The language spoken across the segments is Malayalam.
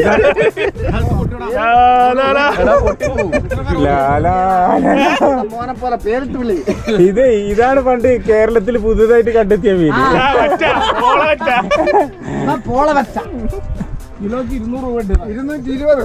മോനെ പോലെ പേരിട്ട് വിളി ഇത് ഇതാണ് പണ്ട് കേരളത്തിൽ പുതുതായിട്ട് കണ്ടെത്തിയ മീൻ എന്നാ പോള വെച്ച കിലോക്ക് ഇരുന്നൂറ് രൂപ ഉണ്ട് ഇരുന്നൂറ്റി ഇരുപത്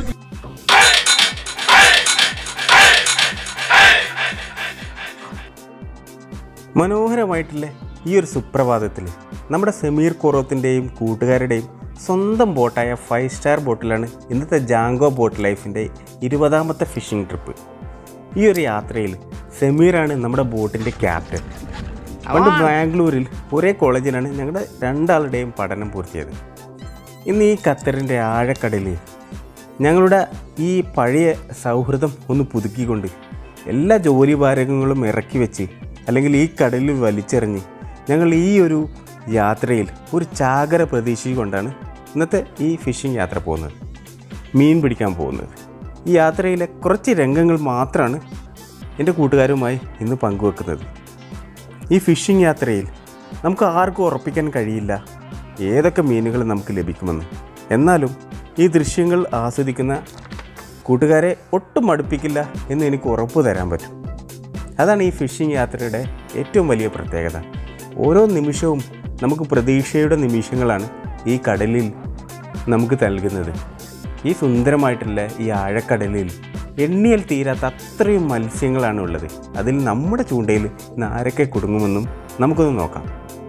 മനോഹരമായിട്ടുള്ള ഈ ഒരു സുപ്രഭാതത്തിൽ നമ്മുടെ സമീർ കൊറോത്തിൻ്റെയും കൂട്ടുകാരുടെയും സ്വന്തം ബോട്ടായ ഫൈവ് സ്റ്റാർ ബോട്ടിലാണ് ഇന്നത്തെ ജാങ്കോ ബോട്ട് ലൈഫിൻ്റെ ഇരുപതാമത്തെ ഫിഷിംഗ് ട്രിപ്പ് ഈ ഒരു യാത്രയിൽ സമീറാണ് നമ്മുടെ ബോട്ടിൻ്റെ ക്യാപ്റ്റൻ പണ്ട് ബാംഗ്ലൂരിൽ ഒരേ കോളേജിലാണ് ഞങ്ങളുടെ രണ്ടാളുടെയും പഠനം പൂർത്തിയായത് ഇന്ന് ഈ ഖത്തറിൻ്റെ ആഴക്കടലിൽ ഞങ്ങളുടെ ഈ പഴയ സൗഹൃദം ഒന്ന് പുതുക്കിക്കൊണ്ട് എല്ലാ ജോലി ഭാരങ്ങളും ഇറക്കി വെച്ച് അല്ലെങ്കിൽ ഈ കടലിൽ വലിച്ചെറിഞ്ഞ് ഞങ്ങൾ ഈ ഒരു യാത്രയിൽ ഒരു ചാകര പ്രതീക്ഷിച്ചുകൊണ്ടാണ് ഇന്നത്തെ ഈ ഫിഷിംഗ് യാത്ര പോകുന്നത് മീൻ പിടിക്കാൻ പോകുന്നത് ഈ യാത്രയിലെ കുറച്ച് രംഗങ്ങൾ മാത്രമാണ് എൻ്റെ കൂട്ടുകാരുമായി ഇന്ന് പങ്കുവെക്കുന്നത് ഈ ഫിഷിംഗ് യാത്രയിൽ നമുക്ക് ആർക്കും ഉറപ്പിക്കാൻ കഴിയില്ല ഏതൊക്കെ മീനുകൾ നമുക്ക് ലഭിക്കുമെന്ന് എന്നാലും ഈ ദൃശ്യങ്ങൾ ആസ്വദിക്കുന്ന കൂട്ടുകാരെ ഒട്ടും മടുപ്പിക്കില്ല എന്ന് എനിക്ക് ഉറപ്പ് തരാൻ പറ്റും അതാണ് ഈ ഫിഷിംഗ് യാത്രയുടെ ഏറ്റവും വലിയ പ്രത്യേകത ഓരോ നിമിഷവും നമുക്ക് പ്രതീക്ഷയുടെ നിമിഷങ്ങളാണ് ഈ കടലിൽ നമുക്ക് നൽകുന്നത് ഈ സുന്ദരമായിട്ടുള്ള ഈ ആഴക്കടലിൽ എണ്ണിയാൽ തീരാത്ത അത്രയും മത്സ്യങ്ങളാണ് ഉള്ളത് അതിൽ നമ്മുടെ ചൂണ്ടയിൽ ഇന്ന് ആരൊക്കെ കുടുങ്ങുമെന്നും നമുക്കൊന്ന് നോക്കാം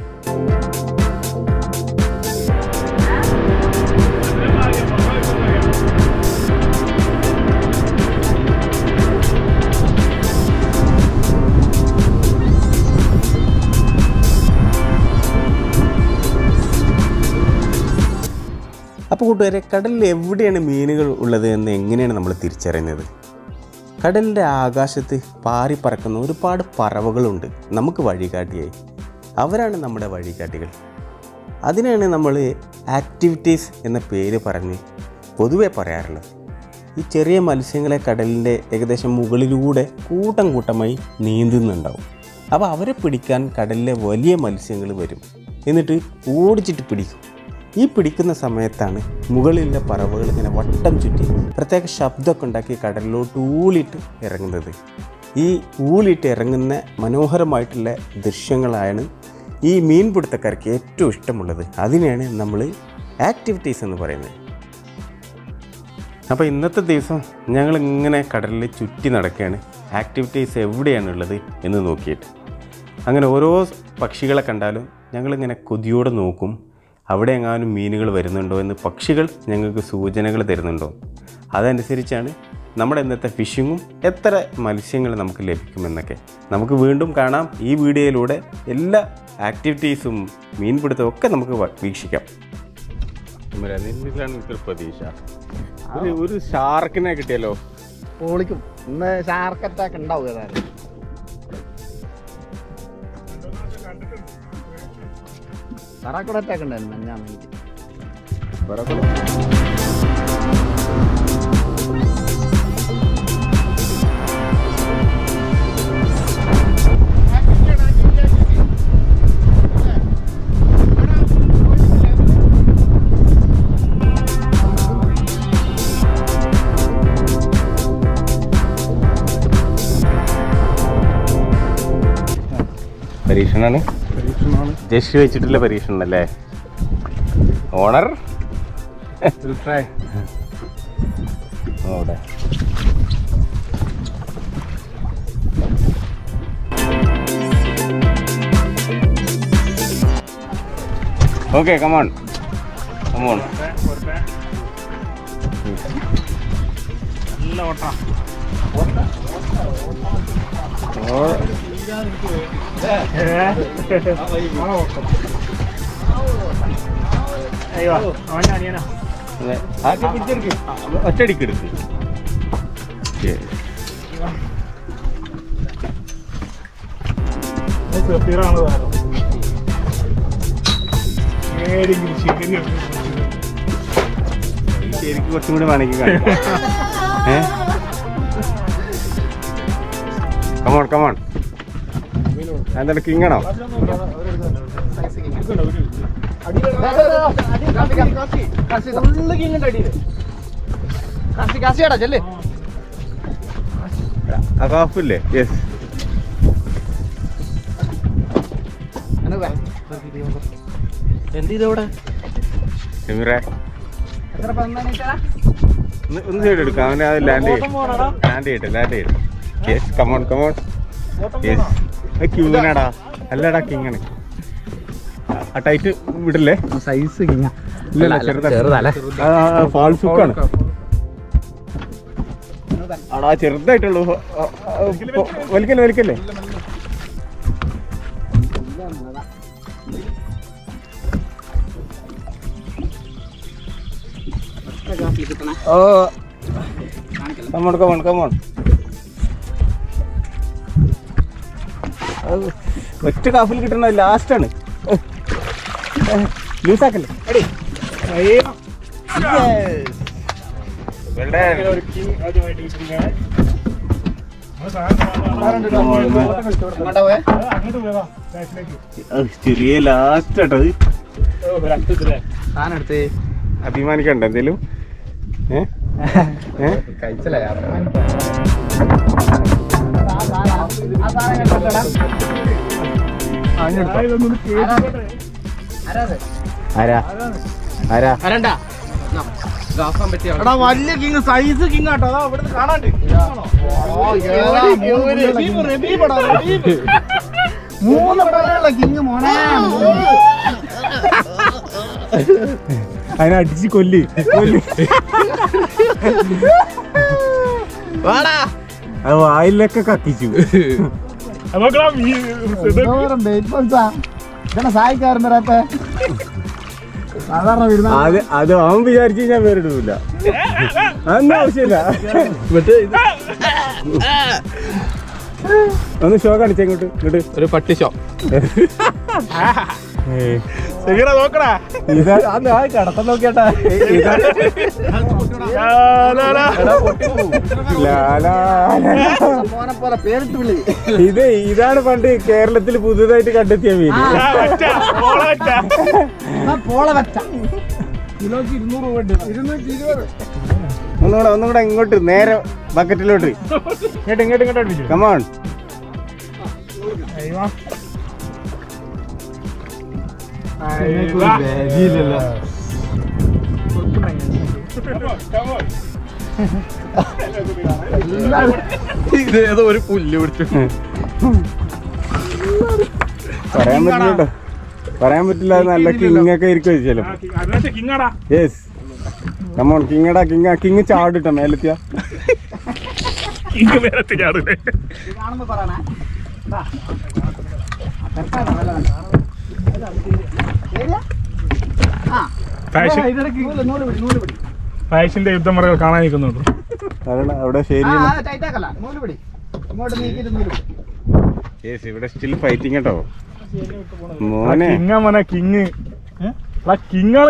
അപ്പോൾ കൂട്ടുകാരെ കടലിൽ എവിടെയാണ് മീനുകൾ ഉള്ളത് എന്ന് എങ്ങനെയാണ് നമ്മൾ തിരിച്ചറിയുന്നത് കടലിൻ്റെ ആകാശത്ത് പാറി പറക്കുന്ന ഒരുപാട് പറവകളുണ്ട് നമുക്ക് വഴികാട്ടിയായി അവരാണ് നമ്മുടെ വഴികാട്ടികൾ അതിനാണ് നമ്മൾ ആക്ടിവിറ്റീസ് എന്ന പേര് പറഞ്ഞ് പൊതുവെ പറയാറുള്ളത് ഈ ചെറിയ മത്സ്യങ്ങളെ കടലിൻ്റെ ഏകദേശം മുകളിലൂടെ കൂട്ടം കൂട്ടമായി നീന്തുന്നുണ്ടാവും അപ്പോൾ അവരെ പിടിക്കാൻ കടലിലെ വലിയ മത്സ്യങ്ങൾ വരും എന്നിട്ട് ഓടിച്ചിട്ട് പിടിക്കും ഈ പിടിക്കുന്ന സമയത്താണ് മുകളിലെ പറവകൾ ഇങ്ങനെ വട്ടം ചുറ്റി പ്രത്യേക ശബ്ദമൊക്കെ ഉണ്ടാക്കി കടലിലോട്ട് ഊളിയിട്ട് ഇറങ്ങുന്നത് ഈ ഊളിയിട്ട് ഇറങ്ങുന്ന മനോഹരമായിട്ടുള്ള ദൃശ്യങ്ങളാണ് ഈ മീൻപിടുത്തക്കാർക്ക് ഏറ്റവും ഇഷ്ടമുള്ളത് അതിനെയാണ് നമ്മൾ ആക്ടിവിറ്റീസ് എന്ന് പറയുന്നത് അപ്പോൾ ഇന്നത്തെ ദിവസം ഞങ്ങൾ ഇങ്ങനെ കടലിൽ ചുറ്റി നടക്കുകയാണ് ആക്ടിവിറ്റീസ് എവിടെയാണുള്ളത് എന്ന് നോക്കിയിട്ട് അങ്ങനെ ഓരോ പക്ഷികളെ കണ്ടാലും ഞങ്ങളിങ്ങനെ കൊതിയോടെ നോക്കും അവിടെ എങ്ങാനും മീനുകൾ വരുന്നുണ്ടോ എന്ന് പക്ഷികൾ ഞങ്ങൾക്ക് സൂചനകൾ തരുന്നുണ്ടോ അതനുസരിച്ചാണ് നമ്മുടെ ഇന്നത്തെ ഫിഷിങ്ങും എത്ര മത്സ്യങ്ങൾ നമുക്ക് ലഭിക്കുമെന്നൊക്കെ നമുക്ക് വീണ്ടും കാണാം ഈ വീഡിയോയിലൂടെ എല്ലാ ആക്ടിവിറ്റീസും മീൻപിടുത്തവും ഒക്കെ നമുക്ക് വ- വീക്ഷിക്കാം നിന്നിലാണ് എനിക്കൊരു പ്രതീക്ഷ ഒരു ഒരു ഷാർക്കിനെ കിട്ടിയല്ലോ പൊളിക്കും ഇന്ന് ഷാർക്ക് അറ്റാക്ക് ഉണ്ടാവും ഏതായാലും കറാക്കൂടെ അറ്റാക്ക് ഉണ്ടായിരുന്നു ഞാൻ എനിക്ക് പരീക്ഷണാണ് ജസ്റ്റ് വെച്ചിട്ടുള്ള പരീക്ഷണം അല്ലേ ഓണർ അവിടെ ഓക്കെ കമോൺ കമോൺ നല്ല ഓട്ടാ അയ്യോ അവൻ അനിയനാ ഒറ്റടിക്ക് എടുക്ക് സഫീറാണ് താരം ഏതെങ്കിലും ചിക്കൻ ശരിക്കും കുറച്ചും കൂടി വേണമെങ്കിൽ കാണിക്കാം ഏ കമോൺ കമോൺ എന്താണ് കിങ്ങണോ ഫുള്ള് കിങ്ങിന്റെ അടിയില് കാശി കാശിയാടാ ചെല്ലേ അകാഫില്ലേ യെസ് എന്ത് ചെയ്തവിടെ സെമീറ എത്ര പതിനാല് ഒന്ന് ഒന്ന് സൈഡ് എടുക്കാം അവനെ അത് ലാൻഡ് ചെയ്യും ലാൻഡ് ചെയ്യട്ടെ ലാൻഡ് ചെയ്യട്ടെ യെസ് കമോൺ കമോൺ യെസ് ക്യൂനാടാ അല്ലടാ കിങ്ങാണ് ആ ടൈറ്റ് വിടില്ലേ സൈസ് കിങ്ങ ഇല്ല ചെറുതല്ലേ ഫാൾസ് ഹുക്കാണ് ആടാ ചെറുതായിട്ടുള്ളൂ ആ, ആ, പൊ- വലിക്കല്ലേ വലിക്കല്ലേ ഓ കമോൺ കമോൺ കമോൺ ഒറ്റ കാഫിൽ കിട്ടണ ലാസ്റ്റാണ് ലൂസാക്കല്ലേ Well done. ഒരു king ആദ്യമായിട്ട് കിട്ടിയിരിക്കുകയാണ്. നമ്മള് സാധനം എങ്ങോട്ടാ പോയെ ആ, അങ്ങോട്ട് പോയതാ ബാക്കിലേക്ക് അത് ചെറിയ ലാസ്റ്റ് ആട്ടോ അത് ഓ, ഒരു അറ്റത്തില്ലേ സാധനം എടുത്തേ അഭിമാനിക്കണ്ട എന്തേലും ഏ ഏ കഴിച്ചല്ലേ ആ സാധനം കണ്ടോടാ ആ, ഇതൊന്നും കേട്ടിട്ടെ. ആരാ ആരാ വരണ്ട എടാ വലിയ കിങ് സൈസ് കിങ് ആട്ടോ അതാ ഇവിടുന്ന് കാണാണ്ട് മൂന്ന് പേരുള്ള കിങ് മോനെ അതിനെ അടിച്ച് കൊല്ല് കൊല്ല് വാടാ അത് വായിലൊക്കെ കത്തിച്ചു അത് നോക്കണം, ഈ ഇത് ഇതാണ് സഹായിക്കാറുണ്ട് വരാത്തെ സാധാരണ വരുന്ന അത് അത് അവൻ വിചാരിച്ചു ഞാൻ പേരിടൂല അതൊന്നും ആവശ്യമില്ല ഒന്ന് ഷോ കാണിച്ച ഇങ്ങോട്ട് ഇങ്ങോട്ട് ഒരു പട്ടി ഷോ ഏയ്. സെമീറ നോക്കടാ ഇതാ കടത്തം നോക്കിയാട്ടാ ഇതാ ലാ, ലാ, ലാ. ലാ, ലാ, ലാ. മോനെ പോലെ പേരിട്ട് വിളി ഇത് ഇതാണ് പണ്ട് കേരളത്തിൽ പുതുതായിട്ട് കണ്ടെത്തിയ മീൻ ആ, ഒറ്റ, ഓളെ ഒറ്റ. പോള വെച്ച കിലോക്ക് ഇരുന്നൂറ് രൂപ ഉണ്ട് ഇരുന്നൂറ്റി ഇരുപത് ഒന്നുകൂടെ ഒന്നുകൂടെ ഇങ്ങോട്ട് നേരെ ബക്കറ്റിലോട്ട് ഇങ്ങോട്ട് ഇങ്ങോട്ട് ഇങ്ങോട്ട് അടിപ്പിച്ചു കമോൺ അയ്യോ. അയ്യോ. Come on. ഇത് ഏതോ ഒരു പുല്ല് പിടിച്ചു പറയാൻ പറ്റില്ല പറയാൻ പറ്റില്ല അത് നല്ല കിങ് ഒക്കെ ഇരിക്കും ആ, ചിലപ്പോ king- അതിനകത്ത് king ആടാ. യെസ് കമോൺ കിങ്ങടാ കിങ് കിങ് ചാടിട്ടോ മേലെത്തിയ king മേലത്ത് ചാടൂലേ. കാണുമ്പോ പറയണേ Fashion- നൂല് പിടി നൂല് പിടി ഫാഷന്റെ യുദ്ധമുറകൾ കാണാൻ നിൽക്കുന്നുണ്ട് കാരണം അവിടെ ശരി ആ ടൈറ്റ് ആക്കല്ല നൂല് പിടി ഇങ്ങോട്ട് നീക്കിട്ട് നൂല് പിടി യെസ് ഇവിടെ സ്റ്റിൽ ഫൈറ്റിംഗ് കേട്ടോ മോനെ കിങ്ങ മോനെ കിങ് കിങ്ങാണ്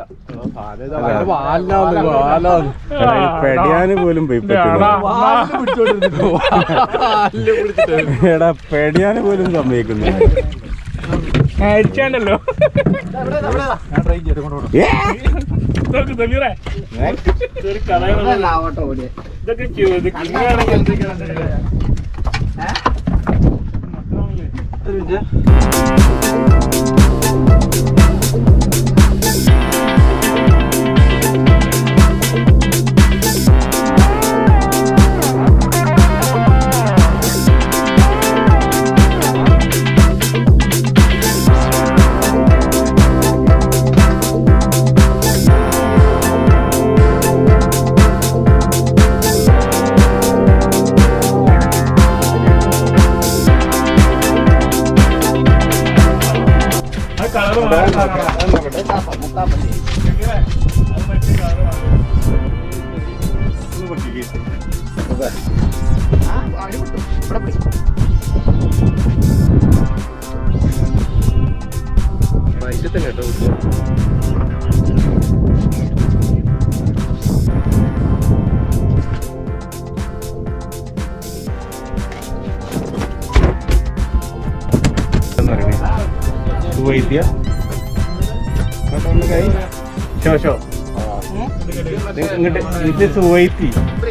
എടാ, ഈ പെടിയാന് പോലും പോയി പറ്റില്ല. എടാ പെടിയാന് പോലും സമ്മതിക്കുന്നു അടിച്ചാണ്ടല്ലോ ഏ? നോക്ക് സമീറേ ഇതൊരു കഥകളാണ് ആവട്ടെ ഓടിയ ഇതൊക്കെ ക്യൂ- ഇത് കിങ്ങാണെങ്കിൽ എന്തൊക്കെയാണ് ആ കളറ് വൈദ്യ ഒന്ന് കൈ ഷോ ഷോ ഇങ്ങോട്ട് ഇത് സുവൈത്തി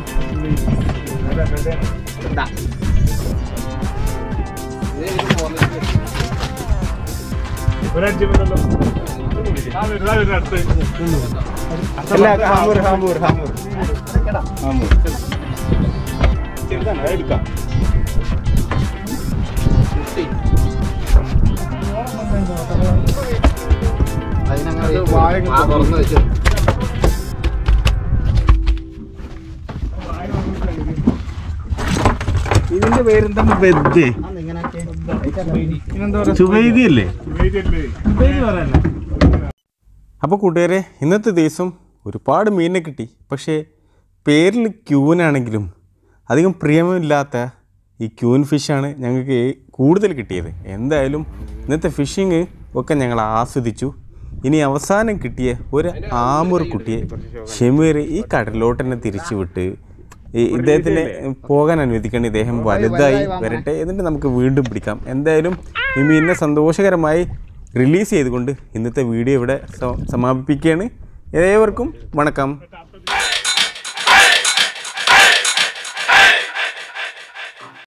ഒരടിച്ചിട്ടുണ്ടല്ലോ ആ വരുന്ന വരുന്ന അടുത്ത് അല്ല ഹാമൂർ ഹാമൂർ ഹാമൂർ ഹാമൂർ ചെറുതാണ് അത് എടുക്കാം ഇതിന്റെ പേരെന്താ ബെദ് ചുവൈദി അല്ലേ ഉപയോഗിച്ചല്ലേ അപ്പോൾ കൂട്ടുകാരെ ഇന്നത്തെ ദിവസം ഒരുപാട് മീനിനെ കിട്ടി പക്ഷേ പേരിൽ ക്യൂനാണെങ്കിലും അധികം പ്രിയമില്ലാത്ത ഈ ക്യൂൻ ഫിഷാണ് ഞങ്ങൾക്ക് കൂടുതൽ കിട്ടിയത് എന്തായാലും ഇന്നത്തെ ഫിഷിങ് ഒക്കെ ഞങ്ങൾ ആസ്വദിച്ചു ഇനി അവസാനം കിട്ടിയ ഒരു ആമൂർ കുട്ടിയെ ഷെമീർ ഈ കടലിലോട്ട് തന്നെ തിരിച്ചു വിട്ട് ഈ ഇദ്ദേഹത്തിനെ പോകാൻ അനുവദിക്കണം ഇദ്ദേഹം വലുതായി വരട്ടെ എന്നിട്ട് നമുക്ക് വീണ്ടും പിടിക്കാം എന്തായാലും ഈ മീനിനെ സന്തോഷകരമായി റിലീസ് ചെയ്തുകൊണ്ട് ഇന്നത്തെ വീഡിയോ ഇവിടെ സ- സമാപിപ്പിക്കുകയാണ് ഏവർക്കും വണക്കം